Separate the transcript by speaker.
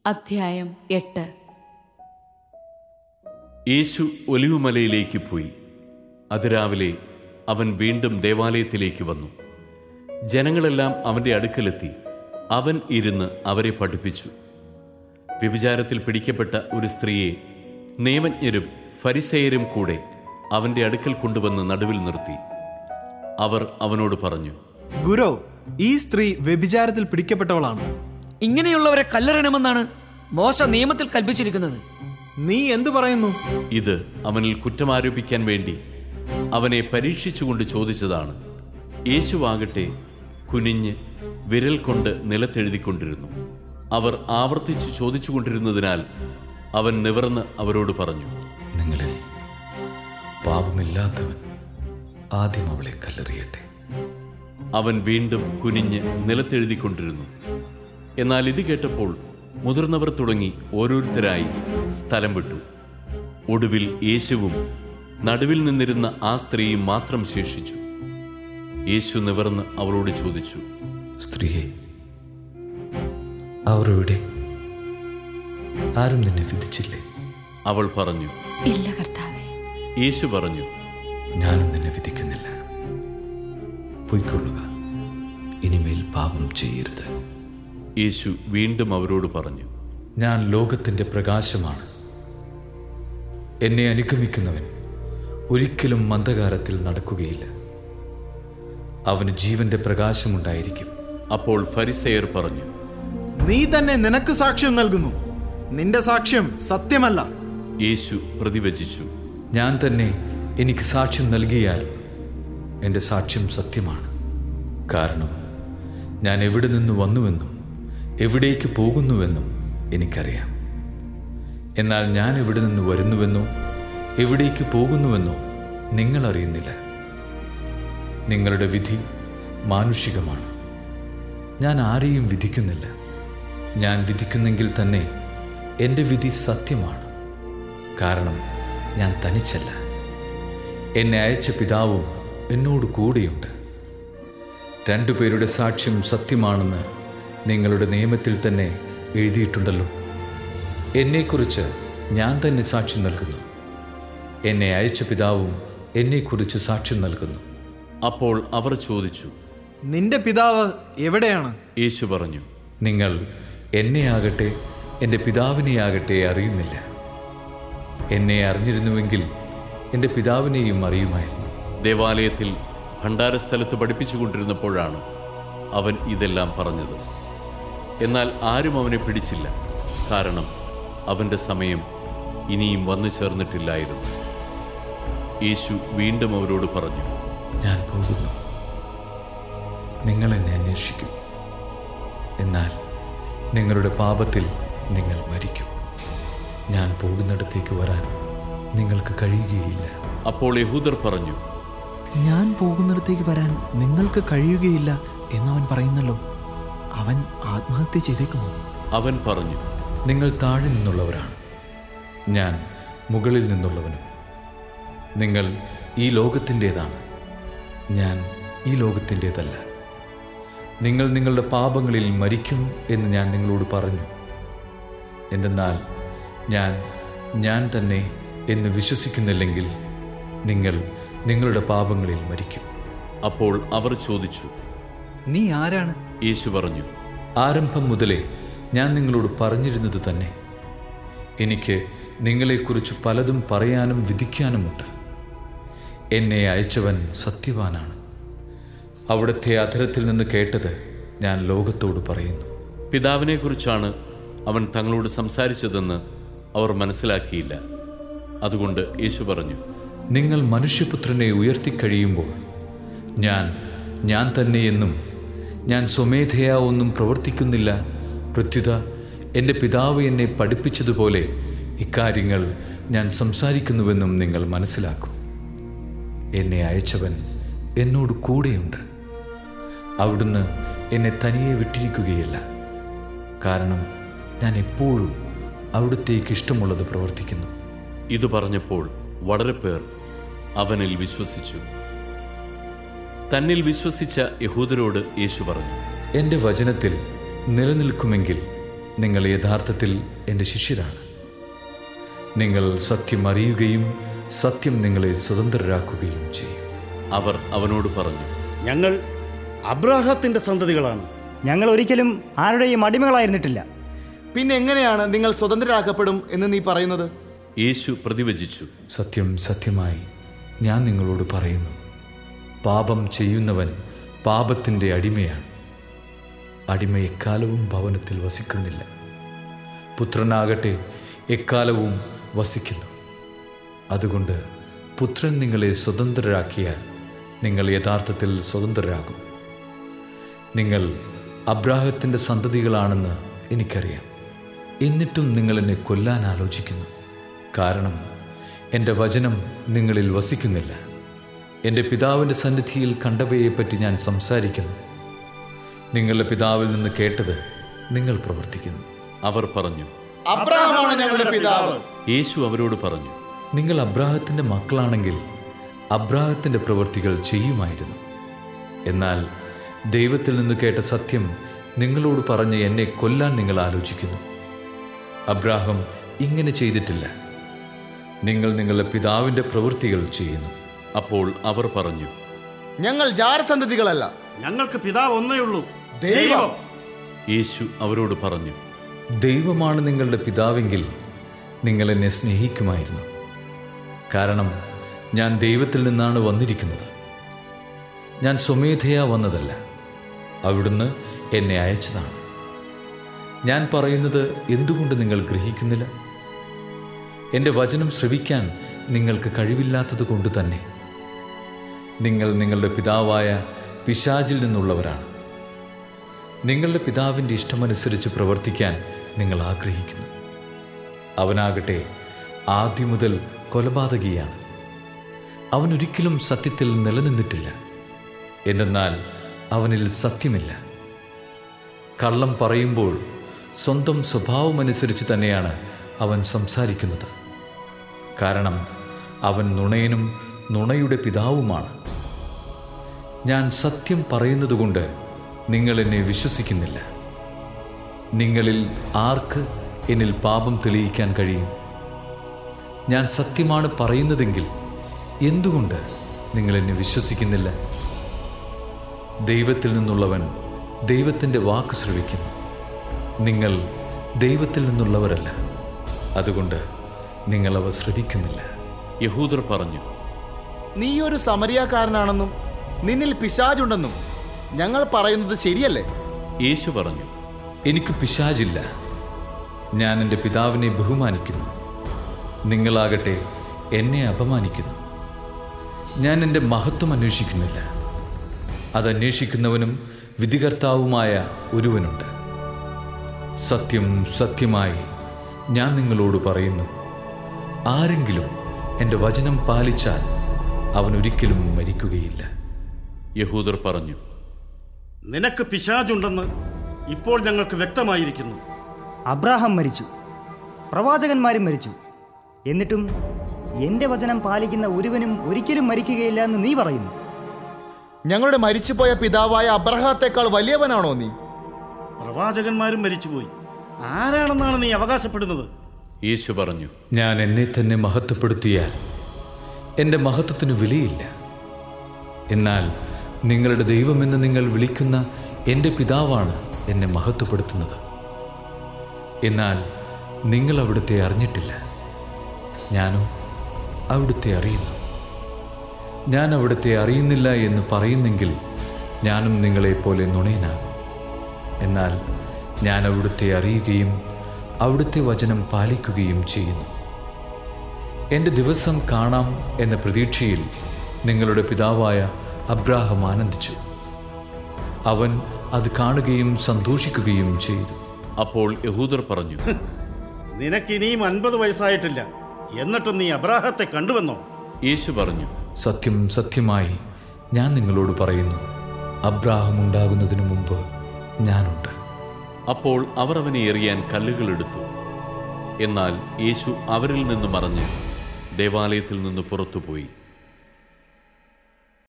Speaker 1: അധ്യായം എട്ട്
Speaker 2: യേശു ഒലിവുമലയിലേക്ക് പോയി അതിരാവിലെ അവൻ വീണ്ടും ദേവാലയത്തിലേക്ക് വന്നു ജനങ്ങളെല്ലാം അവന്റെ അടുക്കലെത്തി അവൻ ഇരുന്ന് അവരെ പഠിപ്പിച്ചു വ്യഭിചാരത്തിൽ പിടിക്കപ്പെട്ട ഒരു സ്ത്രീയെ നിയമജ്ഞരും ഫരിസേയരും കൂടെ അവന്റെ അടുക്കൽ കൊണ്ടുവന്ന് നടുവിൽ നിർത്തി അവർ അവനോട് പറഞ്ഞു
Speaker 3: ഗുരോ ഈ സ്ത്രീ വ്യഭിചാരത്തിൽ പിടിക്കപ്പെട്ടവളാണ്
Speaker 4: ഇങ്ങനെയുള്ളവരെ കല്ലെറിയണമെന്നാണ് മോശ നിയമത്തിൽ കൽപ്പിച്ചിരിക്കുന്നത്
Speaker 3: നീ എന്തു പറയുന്നു
Speaker 2: ഇത് അവനിൽ കുറ്റമാരോപിക്കാൻ വേണ്ടി അവനെ പരീക്ഷിച്ചുകൊണ്ട് ചോദിച്ചതാണ് യേശുവാകട്ടെ കുനിഞ്ഞ് വിരൽ കൊണ്ട് നിലത്തെഴുതിക്കൊണ്ടിരുന്നു അവർ ആവർത്തിച്ച് ചോദിച്ചുകൊണ്ടിരുന്നതിനാൽ അവൻ നിവർന്ന് അവരോട് പറഞ്ഞു
Speaker 5: നിങ്ങളിൽ പാപമില്ലാത്തവൻ ആദ്യം അവളെ കല്ലെറിയട്ടെ
Speaker 2: അവൻ വീണ്ടും കുനിഞ്ഞ് നിലത്തെഴുതിക്കൊണ്ടിരുന്നു എന്നാൽ ഇത് കേട്ടപ്പോൾ മുതിർന്നവർ തുടങ്ങി ഓരോരുത്തരായി സ്ഥലം വിട്ടു ഒടുവിൽ യേശുവും നടുവിൽ നിന്നിരുന്ന ആ സ്ത്രീയും മാത്രം ശേഷിച്ചു യേശു നിവർന്ന് അവളോട് ചോദിച്ചു
Speaker 5: സ്ത്രീയെ അവർ എവിടെ ആരും നിന്നെ വിധിച്ചില്ലേ
Speaker 2: അവൾ പറഞ്ഞു
Speaker 1: ഇല്ല കർത്താവേ
Speaker 2: യേശു പറഞ്ഞു
Speaker 5: ഞാനും നിന്നെ വിധിക്കുന്നില്ല പൊയ്ക്കൊള്ളുക ഇനിമേൽ പാപം ചെയ്യരുത്
Speaker 2: യേശു വീണ്ടും അവരോട് പറഞ്ഞു
Speaker 5: ഞാൻ ലോകത്തിൻ്റെ പ്രകാശമാണ് എന്നെ അനുഗമിക്കുന്നവൻ ഒരിക്കലും മന്ദകാരത്തിൽ നടക്കുകയില്ല അവന് ജീവന്റെ പ്രകാശമുണ്ടായിരിക്കും
Speaker 2: അപ്പോൾ ഫരിസേയർ പറഞ്ഞു
Speaker 3: നീ തന്നെ നിനക്ക് സാക്ഷ്യം നൽകുന്നു നിന്റെ സാക്ഷ്യം സത്യമല്ല
Speaker 2: യേശു പ്രതിവചിച്ചു
Speaker 5: ഞാൻ തന്നെ എനിക്ക് സാക്ഷ്യം നൽകിയാലും എൻ്റെ സാക്ഷ്യം സത്യമാണ് കാരണം ഞാൻ എവിടെ നിന്ന് വന്നുവെന്നും എവിടേക്ക് പോകുന്നുവെന്നും എനിക്കറിയാം എന്നാൽ ഞാൻ എവിടെ നിന്ന് വരുന്നുവെന്നോ എവിടേക്ക് പോകുന്നുവെന്നോ നിങ്ങൾ അറിയുന്നില്ല നിങ്ങളുടെ വിധി മാനുഷികമാണ് ഞാൻ ആരെയും വിധിക്കുന്നില്ല ഞാൻ വിധിക്കുന്നെങ്കിൽ തന്നെ എൻ്റെ വിധി സത്യമാണ് കാരണം ഞാൻ തനിച്ചല്ല എന്നെ അയച്ച പിതാവും എന്നോട് കൂടെയുണ്ട് രണ്ടുപേരുടെ സാക്ഷ്യം സത്യമാണെന്ന് നിങ്ങളുടെ നിയമത്തിൽ തന്നെ എഴുതിയിട്ടുണ്ടല്ലോ എന്നെക്കുറിച്ച് ഞാൻ തന്നെ സാക്ഷ്യം നൽകുന്നു എന്നെ അയച്ച പിതാവും എന്നെക്കുറിച്ച് സാക്ഷ്യം നൽകുന്നു
Speaker 2: അപ്പോൾ അവർ ചോദിച്ചു
Speaker 3: നിന്റെ പിതാവ് എവിടെയാണ്
Speaker 2: യേശു പറഞ്ഞു
Speaker 5: നിങ്ങൾ എന്നെയാകട്ടെ എൻ്റെ പിതാവിനെയാകട്ടെ അറിയുന്നില്ല എന്നെ അറിഞ്ഞിരുന്നുവെങ്കിൽ എൻ്റെ പിതാവിനെയും അറിയുമായിരുന്നു
Speaker 2: ദേവാലയത്തിൽ ഭണ്ഡാരസ്ഥലത്ത് പഠിപ്പിച്ചുകൊണ്ടിരുന്നപ്പോഴാണ് അവൻ ഇതെല്ലാം പറഞ്ഞത് എന്നാൽ ആരും അവനെ പിടിച്ചില്ല കാരണം അവന്റെ സമയം ഇനിയും വന്നു ചേർന്നിട്ടില്ലായിരുന്നു യേശു വീണ്ടും അവരോട് പറഞ്ഞു
Speaker 5: ഞാൻ പോകുന്നു നിങ്ങൾ എന്നെ അന്വേഷിക്കും എന്നാൽ നിങ്ങളുടെ പാപത്തിൽ നിങ്ങൾ മരിക്കും ഞാൻ പോകുന്നിടത്തേക്ക് വരാൻ നിങ്ങൾക്ക് കഴിയുകയില്ല
Speaker 2: അപ്പോൾ യഹൂദർ പറഞ്ഞു
Speaker 3: ഞാൻ പോകുന്നിടത്തേക്ക് വരാൻ നിങ്ങൾക്ക് കഴിയുകയില്ല എന്നവൻ പറയുന്നല്ലോ അവൻ ആത്മഹത്യ ചെയ്തേക്കുമോ
Speaker 2: അവൻ പറഞ്ഞു
Speaker 5: നിങ്ങൾ താഴെ നിന്നുള്ളവരാണ് ഞാൻ മുകളിൽ നിന്നുള്ളവനും നിങ്ങൾ ഈ ലോകത്തിൻ്റെതാണ് ഞാൻ ഈ ലോകത്തിൻ്റെതല്ല നിങ്ങൾ നിങ്ങളുടെ പാപങ്ങളിൽ മരിക്കും എന്ന് ഞാൻ നിങ്ങളോട് പറഞ്ഞു എന്തെന്നാൽ ഞാൻ ഞാൻ തന്നെ എന്ന് വിശ്വസിക്കുന്നില്ലെങ്കിൽ നിങ്ങൾ നിങ്ങളുടെ പാപങ്ങളിൽ മരിക്കും
Speaker 2: അപ്പോൾ അവർ ചോദിച്ചു
Speaker 3: നീ ആരാണ്
Speaker 2: യേശു പറഞ്ഞു
Speaker 5: ആരംഭം മുതലേ ഞാൻ നിങ്ങളോട് പറഞ്ഞിരുന്നത് തന്നെ എനിക്ക് നിങ്ങളെക്കുറിച്ച് പലതും പറയാനും വിധിക്കാനുമുണ്ട് എന്നെ അയച്ചവൻ സത്യവാനാണ് അവിടുത്തെ അധരത്തിൽ നിന്ന് കേട്ടത് ഞാൻ ലോകത്തോട് പറയുന്നു
Speaker 2: പിതാവിനെക്കുറിച്ചാണ് അവൻ തങ്ങളോട് സംസാരിച്ചതെന്ന് അവർ മനസ്സിലാക്കിയില്ല അതുകൊണ്ട് യേശു പറഞ്ഞു
Speaker 5: നിങ്ങൾ മനുഷ്യപുത്രനെ ഉയർത്തിക്കഴിയുമ്പോൾ ഞാൻ ഞാൻ തന്നെയെന്നും ഞാൻ സ്വമേധയാ ഒന്നും പ്രവർത്തിക്കുന്നില്ല പ്രത്യുത എൻ്റെ പിതാവ് എന്നെ പഠിപ്പിച്ചതുപോലെ ഇക്കാര്യങ്ങൾ ഞാൻ സംസാരിക്കുന്നുവെന്നും നിങ്ങൾ മനസ്സിലാക്കും എന്നെ അയച്ചവൻ എന്നോട് കൂടെയുണ്ട് അവിടുന്ന് എന്നെ തനിയെ വിട്ടിരിക്കുകയില്ല കാരണം ഞാൻ എപ്പോഴും അവിടുത്തേക്ക് ഇഷ്ടമുള്ളത് പ്രവർത്തിക്കുന്നു
Speaker 2: ഇത് പറഞ്ഞപ്പോൾ വളരെ പേർ അവനിൽ വിശ്വസിച്ചു തന്നിൽ വിശ്വസിച്ച യഹൂദരോട് യേശു പറഞ്ഞു
Speaker 5: എൻ്റെ വചനത്തിൽ നിലനിൽക്കുമെങ്കിൽ നിങ്ങൾ യഥാർത്ഥത്തിൽ എൻ്റെ ശിഷ്യരാണ് നിങ്ങൾ സത്യം അറിയുകയും സത്യം നിങ്ങളെ സ്വതന്ത്രരാക്കുകയും ചെയ്യും
Speaker 2: അവർ അവനോട് പറഞ്ഞു
Speaker 6: ഞങ്ങൾ അബ്രാഹത്തിന്റെ സന്തതികളാണ്
Speaker 7: ഞങ്ങൾ ഒരിക്കലും ആരുടെയും അടിമകളായിരുന്നിട്ടില്ല
Speaker 3: പിന്നെ എങ്ങനെയാണ് നിങ്ങൾ സ്വതന്ത്രരാക്കപ്പെടും എന്ന് നീ പറയുന്നത്
Speaker 2: യേശു പ്രതിവചിച്ചു
Speaker 5: സത്യം സത്യമായി ഞാൻ നിങ്ങളോട് പറയുന്നു പാപം ചെയ്യുന്നവൻ പാപത്തിൻ്റെ അടിമയാണ് അടിമ എക്കാലവും ഭവനത്തിൽ വസിക്കുന്നില്ല പുത്രനാകട്ടെ എക്കാലവും വസിക്കുന്നു അതുകൊണ്ട് പുത്രൻ നിങ്ങളെ സ്വതന്ത്രരാക്കിയാൽ നിങ്ങൾ യഥാർത്ഥത്തിൽ സ്വതന്ത്രരാകും നിങ്ങൾ അബ്രാഹത്തിൻ്റെ സന്തതികളാണെന്ന് എനിക്കറിയാം എന്നിട്ടും നിങ്ങൾ എന്നെ കൊല്ലാൻ ആലോചിക്കുന്നു കാരണം എൻ്റെ വചനം നിങ്ങളിൽ വസിക്കുന്നില്ല എൻ്റെ പിതാവിൻ്റെ സന്നിധിയിൽ കണ്ടവയെപ്പറ്റി ഞാൻ സംസാരിക്കുന്നു നിങ്ങളുടെ പിതാവിൽ നിന്ന് കേട്ടത് നിങ്ങൾ പ്രവർത്തിക്കുന്നു
Speaker 2: അവർ പറഞ്ഞു
Speaker 3: അബ്രഹാമാണ് ഞങ്ങളുടെ പിതാവ്
Speaker 2: യേശു അവരോട് പറഞ്ഞു
Speaker 5: നിങ്ങൾ അബ്രാഹത്തിൻ്റെ മക്കളാണെങ്കിൽ അബ്രാഹത്തിൻ്റെ പ്രവൃത്തികൾ ചെയ്യുമായിരുന്നു എന്നാൽ ദൈവത്തിൽ നിന്ന് കേട്ട സത്യം നിങ്ങളോട് പറഞ്ഞ് എന്നെ കൊല്ലാൻ നിങ്ങൾ ആലോചിക്കുന്നു അബ്രാഹം ഇങ്ങനെ ചെയ്തിട്ടില്ല നിങ്ങൾ നിങ്ങളുടെ പിതാവിൻ്റെ പ്രവൃത്തികൾ ചെയ്യുന്നു
Speaker 2: അപ്പോൾ അവർ പറഞ്ഞു
Speaker 3: ഞങ്ങൾ ജാരസന്തതികളല്ല
Speaker 6: ഞങ്ങൾക്ക് പിതാവ് ഒന്നേ ഉള്ളൂ
Speaker 3: ദൈവം
Speaker 2: യേശു അവരോട് പറഞ്ഞു
Speaker 5: ദൈവമാണ് നിങ്ങളുടെ പിതാവെങ്കിൽ നിങ്ങൾ എന്നെ സ്നേഹിക്കുമായിരുന്നു കാരണം ഞാൻ ദൈവത്തിൽ നിന്നാണ് വന്നിരിക്കുന്നത് ഞാൻ സ്വമേധയാ വന്നതല്ല അവിടുന്ന് എന്നെ അയച്ചതാണ് ഞാൻ പറയുന്നത് എന്തുകൊണ്ട് നിങ്ങൾ ഗ്രഹിക്കുന്നില്ല എൻ്റെ വചനം ശ്രവിക്കാൻ നിങ്ങൾക്ക് കഴിവില്ലാത്തത് കൊണ്ട് തന്നെ നിങ്ങൾ നിങ്ങളുടെ പിതാവായ പിശാചിൽ നിന്നുള്ളവരാണ് നിങ്ങളുടെ പിതാവിൻ്റെ ഇഷ്ടമനുസരിച്ച് പ്രവർത്തിക്കാൻ നിങ്ങൾ ആഗ്രഹിക്കുന്നു അവനാകട്ടെ ആദ്യം മുതൽ കൊലപാതകിയാണ് അവൻ ഒരിക്കലും സത്യത്തിൽ നിലനിന്നിട്ടില്ല എന്തെന്നാൽ അവനിൽ സത്യമില്ല കള്ളം പറയുമ്പോൾ സ്വന്തം സ്വഭാവമനുസരിച്ച് തന്നെയാണ് അവൻ സംസാരിക്കുന്നത് കാരണം അവൻ നുണയനും നുണയുടെ പിതാവുമാണ് ഞാൻ സത്യം പറയുന്നതുകൊണ്ട് നിങ്ങൾ എന്നെ വിശ്വസിക്കുന്നില്ല നിങ്ങളിൽ ആർക്ക് എന്നിൽ പാപം തെളിയിക്കാൻ കഴിയും ഞാൻ സത്യമാണ് പറയുന്നതെങ്കിൽ എന്തുകൊണ്ട് നിങ്ങൾ എന്നെ വിശ്വസിക്കുന്നില്ല ദൈവത്തിൽ നിന്നുള്ളവൻ ദൈവത്തിൻ്റെ വാക്ക് ശ്രവിക്കുന്നു നിങ്ങൾ ദൈവത്തിൽ നിന്നുള്ളവരല്ല അതുകൊണ്ട് നിങ്ങൾ അവ ശ്രവിക്കുന്നില്ല
Speaker 2: യഹൂദർ പറഞ്ഞു
Speaker 3: നീ ഒരു സമരിയാക്കാരനാണെന്നും നിന്നിൽ പിശാചുണ്ടെന്നും ഞങ്ങൾ പറയുന്നത് ശരിയല്ലേ
Speaker 2: യേശു പറഞ്ഞു
Speaker 5: എനിക്ക് പിശാചില്ല ഞാൻ എൻ്റെ പിതാവിനെ ബഹുമാനിക്കുന്നു നിങ്ങളാകട്ടെ എന്നെ അപമാനിക്കുന്നു ഞാൻ എൻ്റെ മഹത്വം അന്വേഷിക്കുന്നില്ല അതന്വേഷിക്കുന്നവനും വിധികർത്താവുമായ ഒരുവനുണ്ട് സത്യം സത്യമായി ഞാൻ നിങ്ങളോട് പറയുന്നു ആരെങ്കിലും എൻ്റെ വചനം പാലിച്ചാൽ അവൻ ഒരിക്കലും മരിക്കുകയില്ല
Speaker 2: യഹൂദർ പറഞ്ഞു
Speaker 6: നിനക്ക് പിശാചുണ്ടെന്ന് ഇപ്പോൾ ഞങ്ങൾക്ക് വ്യക്തമായിരിക്കുന്നു
Speaker 7: അബ്രാഹാം മരിച്ചു പ്രവാചകന്മാരും മരിച്ചു എന്നിട്ടും എൻ്റെ വചനം പാലിക്കുന്ന ഒരുവനും ഒരിക്കലും മരിക്കുകയില്ല എന്ന് നീ പറയുന്നു
Speaker 3: ഞങ്ങളുടെ മരിച്ചുപോയ പിതാവായ അബ്രഹത്തേക്കാൾ വലിയവനാണോ നീ
Speaker 6: പ്രവാചകന്മാരും മരിച്ചുപോയി ആരാണെന്നാണ് നീ അവകാശപ്പെടുന്നത്
Speaker 2: യേശു പറഞ്ഞു
Speaker 5: ഞാൻ എന്നെ തന്നെ മഹത്വപ്പെടുത്തിയാൽ എൻ്റെ മഹത്വത്തിന് വിലയില്ല എന്നാൽ നിങ്ങളുടെ ദൈവമെന്ന് നിങ്ങൾ വിളിക്കുന്ന എൻ്റെ പിതാവാണ് എന്നെ മഹത്വപ്പെടുത്തുന്നത് എന്നാൽ നിങ്ങൾ അവിടുത്തെ അറിഞ്ഞിട്ടില്ല ഞാനോ അവിടുത്തെ അറിയുന്നു ഞാൻ അവിടുത്തെ അറിയുന്നില്ല എന്ന് പറയുന്നെങ്കിൽ ഞാനും നിങ്ങളെപ്പോലെ നുണയനാകും എന്നാൽ ഞാൻ അവിടുത്തെ അറിയുകയും അവിടുത്തെ വചനം പാലിക്കുകയും ചെയ്യുന്നു എൻ്റെ ദിവസം കാണാം എന്ന പ്രതീക്ഷയിൽ നിങ്ങളുടെ പിതാവായ അബ്രാഹം ആനന്ദിച്ചു അവൻ അത് കാണുകയും സന്തോഷിക്കുകയും ചെയ്തു
Speaker 2: അപ്പോൾ യഹൂദർ പറഞ്ഞു
Speaker 6: നിനക്ക് ഇനിയും അൻപത് വയസ്സായിട്ടില്ല എന്നിട്ടും നീ അബ്രാഹത്തെ കണ്ടുവെന്നോ
Speaker 2: യേശു പറഞ്ഞു
Speaker 5: സത്യം സത്യമായി ഞാൻ നിങ്ങളോട് പറയുന്നു അബ്രാഹം ഉണ്ടാകുന്നതിനു മുമ്പ് ഞാനുണ്ട്
Speaker 2: അപ്പോൾ അവർ അവനെ എറിയാൻ കല്ലുകൾ എടുത്തു എന്നാൽ യേശു അവരിൽ നിന്ന് മറഞ്ഞ് ദേവാലയത്തിൽ നിന്ന് പുറത്തുപോയി